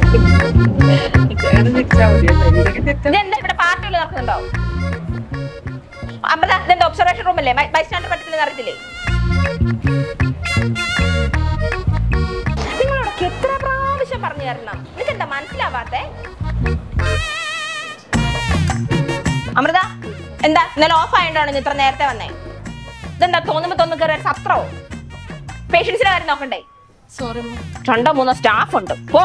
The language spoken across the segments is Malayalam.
ചേട്ടൻ രക്ഷാ മതി കേട്ടോ. ഇതൊക്കെ തെറ്റാ. ഇതെന്താ ഇവിടെ പാർട്ടികൾ നടക്കുന്നുണ്ടോ അമൃത ഇതെന്താ ഒബ്സർവേഷൻ റൂം അല്ലേ ബൈസ്റ്റാൻഡർ പറ്റത്തില്ലെന്ന് അറിയത്തില്ലേ നിങ്ങളോടൊക്കെ എത്ര പ്രാവശ്യം പറഞ്ഞു തരണം നിനക്ക് എന്താ മനസ്സിലാവാത്തെ അമൃത എന്താ ഇന്നലെ ഓഫ് ആയതുകൊണ്ടാണ് നീ ഇത്ര നേരത്തെ വന്നേ ഇതെന്താ തോന്നുമ്പോ തോന്നുന്നു കയറി സത്രോ പേഷ്യൻസിനെ കാര്യം നോക്കണ്ടേ സോറി രണ്ടോ മൂന്നോ സ്റ്റാഫ് ഉണ്ട് പോ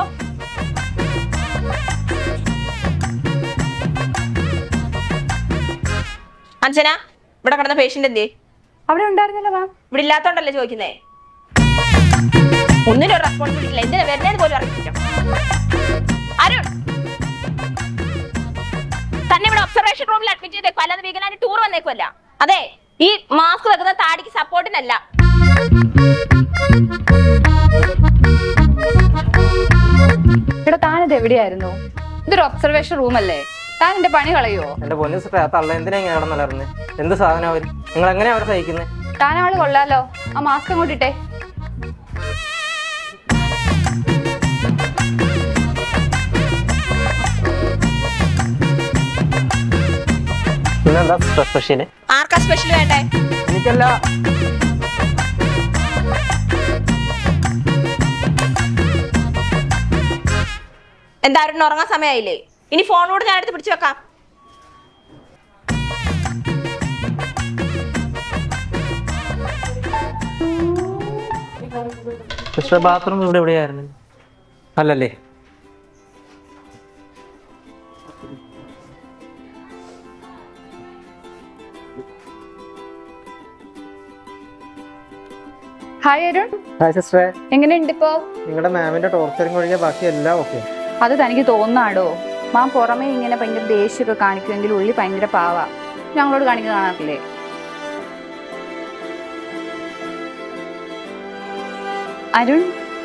അഞ്ജന ഇവിടെ കിടന്ന പേഷ്യന്റ് എന്തേ അവിടെ ഉണ്ടായിരുന്നല്ലോ മാം ഇവിടെ ഇല്ലാത്തോണ്ടല്ലേ ചോദിക്കുന്നേ ഒന്നിനും ഒരു റെസ്പോൺസിബിലിറ്റി ഇല്ല എന്തിനാ വരുന്നതെന്ന് പോലും അറിയില്ല അരുൺ തന്നെ ഇവിടെ ഒബ്സർവേഷൻ റൂമിൽ അഡ്മിറ്റ് ചെയ്തേക്കും അല്ലാതെ വീഗനായിട്ട് ടൂർ വന്നേക്കുമല്ല അതെ ഈ മാസ്ക് വെക്കുന്ന താടിക്ക് സപ്പോർട്ടിനല്ല ഇവിടെ താനിത് എവിടെയായിരുന്നു ഇതൊരു ഒബ്സർവേഷൻ റൂം അല്ലേ താൻ എന്റെ പണി കളയോ എന്റെ പൊന്നു സിസ്റ്റർ ആ തള്ള എന്തിനാ ഇങ്ങനെ അവിടെ നിലർന്ന് എന്ത് സാധനം അവര് നിങ്ങൾ എങ്ങനെയാ അവിടെ സഹിക്കുന്നത് താൻ അവള് കൊള്ളാലോ ആ മാസ്ക് അങ്ങോട്ട് ഇട്ടേ ഇന്നെന്താ സ്പെഷ്യല് ആർക്കാ സ്പെഷ്യൽ വേണ്ടേ എനിക്കല്ല എന്താ അരുൺ ഉറങ്ങാൻ സമയമായില്ലേ ഇനി ഫോണിലൂടെ ഞാൻ എടുത്ത് പിടിച്ചു വെക്കാം സിസ്റ്റർ ബാത്റൂം ഇവിടെ എവിടെയായിരുന്നു അല്ലല്ലേ ഹായ് അരുൺ ഹായ് സിസ്റ്ററെ എങ്ങനെയുണ്ട് ഇപ്പോ നിങ്ങളുടെ മാമിന്റെ ടോർച്ചറിങ് ഒഴികെ ബാക്കി എല്ലാം ഓക്കെ അത് തനിക്ക് തോന്നാടോ മാം പുറമേ ഇങ്ങനെ ഭയങ്കര ദേഷ്യമൊക്കെ കാണിക്കുമെങ്കിൽ ഉള്ളി ഭയങ്കര പാവ ഞങ്ങളോട് കാണിക്കുന്ന കാണാറില്ലേ അരുൺ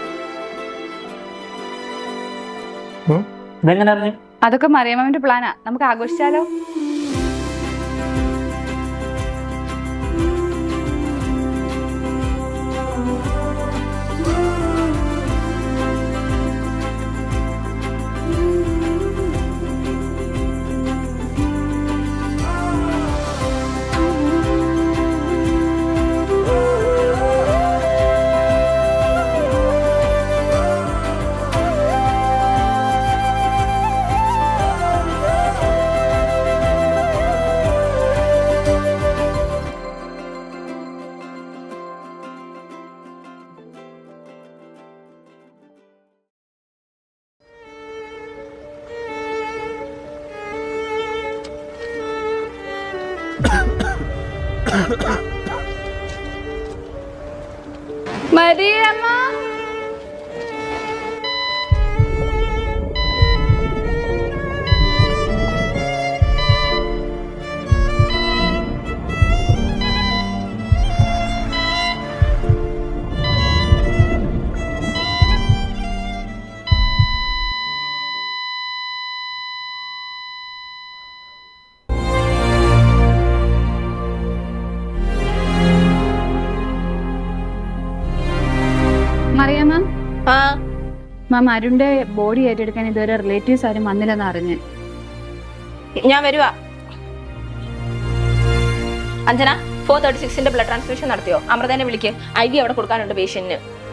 ഇതെങ്ങനെ അറിഞ്ഞു അതൊക്കെ മറിയമ്മന്റെ പ്ലാനാ നമുക്ക് ആഘോഷിച്ചാലോ മരിയമ്മ മറിയമ്മ ആ മാം അരുണിന്റെ ബോഡി ഏറ്റെടുക്കാൻ ഇതുവരെ റിലേറ്റീവ്സ് ആരും വന്നില്ലെന്ന് അറിഞ്ഞ് ഞാൻ വരുവാ അഞ്ജന ഫോർ തേർട്ടി സിക്സിന്റെ ബ്ലഡ് ട്രാൻസ്ഫ്യൂഷൻ നടത്തിയോ അമൃതനെ വിളിക്ക് ഐ വി അവിടെ കൊടുക്കാനുണ്ട് പേഷ്യന്റിന്